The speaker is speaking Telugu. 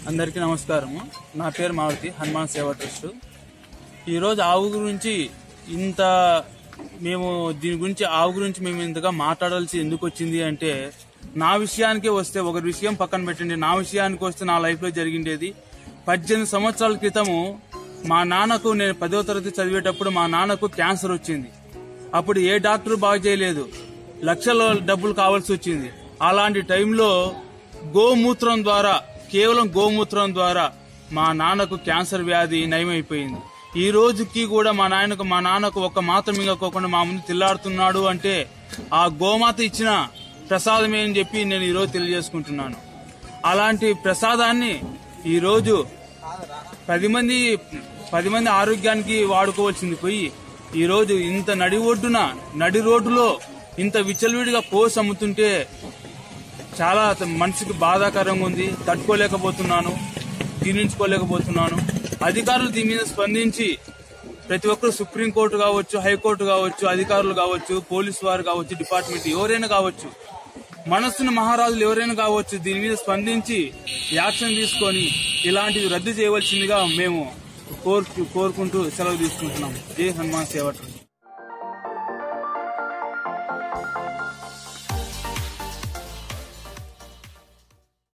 అందరికీ నమస్కారము నా పేరు మారుతి హనుమాన్ సేవా ట్రస్ట్ ఈరోజు ఆవు గురించి ఇంత మేము దీని గురించి ఆవు గురించి మేము ఇంతగా మాట్లాడాల్సి ఎందుకు వచ్చింది అంటే నా విషయానికే వస్తే ఒక విషయం పక్కన పెట్టండి నా విషయానికి వస్తే నా లైఫ్లో జరిగిండేది పద్దెనిమిది సంవత్సరాల క్రితము మా నాన్నకు నేను పదో తరగతి చదివేటప్పుడు మా నాన్నకు క్యాన్సర్ వచ్చింది అప్పుడు ఏ డాక్టర్ బాగు చేయలేదు లక్షల డబ్బులు కావాల్సి వచ్చింది అలాంటి టైంలో గోమూత్రం ద్వారా కేవలం గోమూత్రం ద్వారా మా నాన్నకు క్యాన్సర్ వ్యాధి నయమైపోయింది ఈ రోజుకి కూడా మా నాయనకు మా నాన్నకు ఒక మాత్ర మింగకోకుండా మా ముందు తిల్లాడుతున్నాడు అంటే ఆ గోమాత ఇచ్చిన ప్రసాదమే అని చెప్పి నేను ఈరోజు తెలియజేసుకుంటున్నాను అలాంటి ప్రసాదాన్ని ఈరోజు పది మంది పది మంది ఆరోగ్యానికి వాడుకోవాల్సింది పోయి ఈ రోజు ఇంత నడి ఒడ్డున నడి రోడ్డులో ఇంత విచ్చలవిడిగా కోసి అమ్ముతుంటే చాలా మనసుకి బాధాకరంగా ఉంది తట్టుకోలేకపోతున్నాను జీర్ణించుకోలేకపోతున్నాను అధికారులు దీని మీద స్పందించి ప్రతి ఒక్కరు సుప్రీంకోర్టు కావచ్చు హైకోర్టు కావచ్చు అధికారులు కావచ్చు పోలీసు వారు కావచ్చు డిపార్ట్మెంట్ ఎవరైనా కావచ్చు మనస్సును మహారాజులు ఎవరైనా కావచ్చు దీని మీద స్పందించి యాక్షన్ తీసుకొని ఇలాంటివి రద్దు చేయవలసిందిగా మేము కోరు కోరుకుంటూ సెలవు తీసుకుంటున్నాం జై హనుమాన్ సేవ ట్రస్ట్